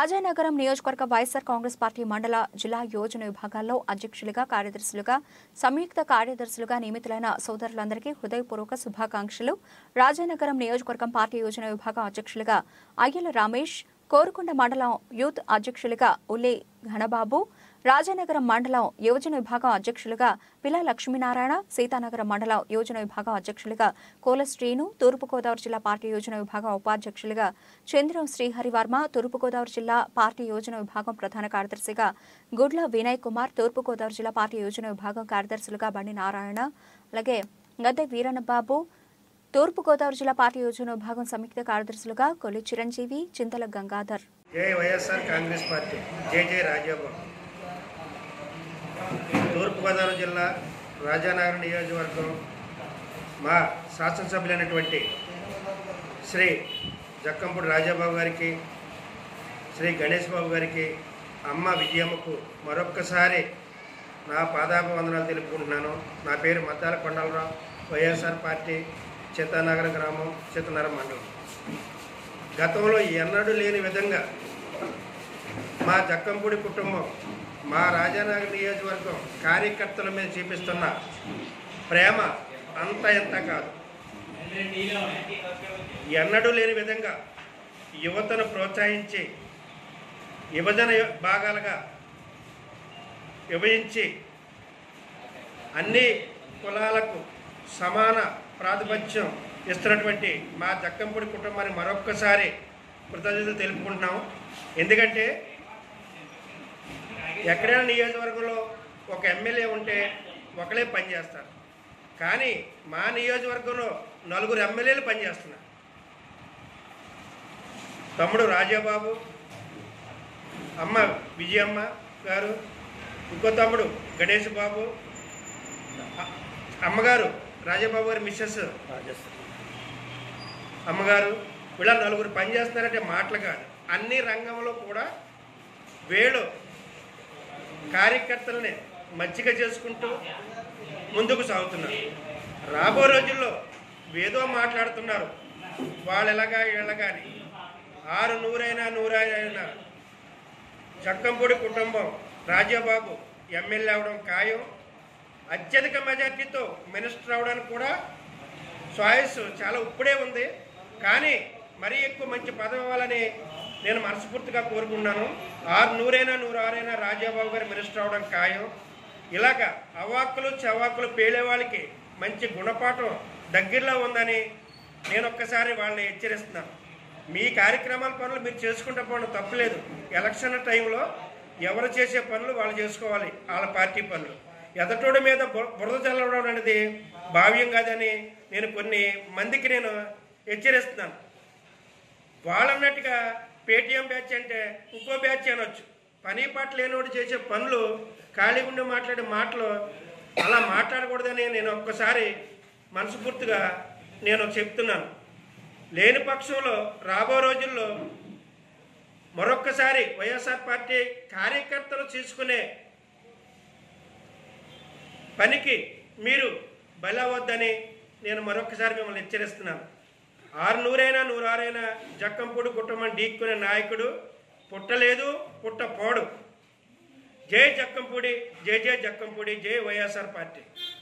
రాజానగరం నియోజకవర్గ వైఎస్ఆర్ కాంగ్రెస్ పార్టీ మండల జిల్లా యోజన విభాగాల్లో అధ్యక్షులుగా కార్యదర్శులుగా సంయుక్త కార్యదర్శులుగా నియమితులైన సోదరులందరికీ హృదయపూర్వక శుభాకాంక్షలు రాజానగరం నియోజకవర్గం పార్టీ యోజన విభాగం అధ్యక్షులుగా అయ్యల రమేష్ కోరుకొండ మండలం యూత్ అధ్యక్షులుగా ఉల్లి ఘనబాబు రాజానగరం మండలం యోజన విభాగం అధ్యక్షులుగా పిల్ల లక్ష్మీనారాయణ సీతానగరం మండలం యోజన విభాగం అధ్యక్షులుగా కోల శ్రీను తూర్పుగోదావరి జిల్లా పార్టీ యోజన విభాగం ఉపాధ్యక్షులుగా చంద్రం శ్రీహరివర్మ తూర్పుగోదావరి జిల్లా పార్టీ యోజన విభాగం ప్రధాన కార్యదర్శిగా గుడ్ల వినయ్ కుమార్ తూర్పుగోదావరి జిల్లా పార్టీ యోజన విభాగం కార్యదర్శులుగా బండి నారాయణ అలాగే గద్దె వీరన్నబాబు తూర్పుగోదావరి జిల్లా పార్టీ యోజన విభాగం సంయుక్త కార్యదర్శులుగా కొల్లి చిరంజీవి చింతల గంగాధర్ జై వైఎస్ఆర్ కాంగ్రెస్ పార్టీ జై జై రాజాబాబు తూర్పుగోదావరి జిల్లా రాజానగరం నియోజకవర్గం మా శాసనసభ్యులైనటువంటి శ్రీ జక్కంపూడి రాజాబాబు గారికి శ్రీ గణేష్ బాబు గారికి అమ్మ విజయమ్మకు మరొక్కసారి నా పాదాభ వందనాలు తెలుపుకుంటున్నాను నా పేరు మద్దాల కొండలరావు వైఎస్ఆర్ పార్టీ చిత్తానగరం గ్రామం చిత్తనగరం మండలం గతంలో ఎన్నడూ లేని విధంగా మా జక్కంపూడి కుటుంబం మా రాజానగర్ నియోజకవర్గం కార్యకర్తల మీద చూపిస్తున్న ప్రేమ అంత ఎంత కాదు ఎన్నడూ లేని విధంగా యువతను ప్రోత్సహించి విభజన భాగాలుగా విభజించి అన్ని కులాలకు సమాన ప్రాతిపత్యం ఇస్తున్నటువంటి మా జక్కంపూడి కుటుంబాన్ని మరొక్కసారి కృతజ్ఞతలు తెలుపుకుంటున్నాం ఎందుకంటే ఎక్కడైనా నియోజకవర్గంలో ఒక ఎమ్మెల్యే ఉంటే ఒకలే పనిచేస్తారు కానీ మా నియోజకవర్గంలో నలుగురు ఎమ్మెల్యేలు పనిచేస్తున్నారు తమ్ముడు రాజాబాబు అమ్మ విజయమ్మ గారు ఇంకో తమ్ముడు గణేష్ బాబు అ- అమ్మగారు రాజాబాబు గారి మిస్సెస్ అమ్మగారు వీళ్ళ నలుగురు పనిచేస్తున్నారంటే మాటలు కాదు అన్ని రంగంలో కూడా వీళ్ళు కార్యకర్తలని మచ్చిక చేసుకుంటూ ముందుకు సాగుతున్నారు రాబో రోజుల్లో ఏదో మాట్లాడుతున్నారు వాళ్ళు ఎలాగా వీళ్ళగా అని ఆరు నూరైనా నూరైనా చక్కంపూడి కుటుంబం రాజాబాబు ఎమ్మెల్యే అవడం ఖాయం అత్యధిక మెజార్టీతో మినిస్టర్ అవడానికి కూడా చాయిస్ చాలా ఇప్పుడే ఉంది కానీ మరీ ఎక్కువ మంచి పదవి ఇవ్వాలని నేను మనస్ఫూర్తిగా కోరుకున్నాను ఆరు నూరైనా నూరు ఆరైనా రాజాబాబు గారు మినిస్టర్ అవడం ఖాయం ఇలాగ అవాక్కులు చవాకులు పేలే వాళ్ళకి మంచి గుణపాఠం దగ్గరలో ఉందని నేను ఒక్కసారి వాళ్ళని హెచ్చరిస్తున్నాను మీ కార్యక్రమాల పనులు మీరు చేసుకుంటే పోవడం తప్పులేదు ఎలక్షన్ టైంలో ఎవరు చేసే పనులు వాళ్ళు చేసుకోవాలి వాళ్ళ పార్టీ పనులు ఎదటోడి మీద బు- బురద చల్లడం అనేది భావ్యం కాదని నేను కొన్ని మందికి నేను హెచ్చరిస్తున్నాను వాళ్ళన్నట్టుగా పేటీఎం బ్యాచ్ అంటే ఇంకో బ్యాచ్ అనొచ్చు పని పాట లేనివాడు చేసే పనులు ఖాళీగా ఉండి మాట్లాడే మాటలు అలా మాట్లాడకూడదని నేను ఒక్కసారి మనస్ఫూర్తిగా నేను చెప్తున్నాను లేని పక్షంలో రాబో రోజుల్లో మరొక్కసారి వైఎస్ఆర్ పార్టీ కార్యకర్తలు తీసుకునే పనికి మీరు బలవద్దని నేను మరొకసారి మిమ్మల్ని హెచ్చరిస్తున్నాను ఆరు నూరైనా నూరారైనా జక్కంపూడి కుటుంబం ఢీక్కునే నాయకుడు పుట్టలేదు పుట్టపోడు జై జక్కంపూడి జై జై జక్కంపూడి జై వైఎస్ఆర్ పార్టీ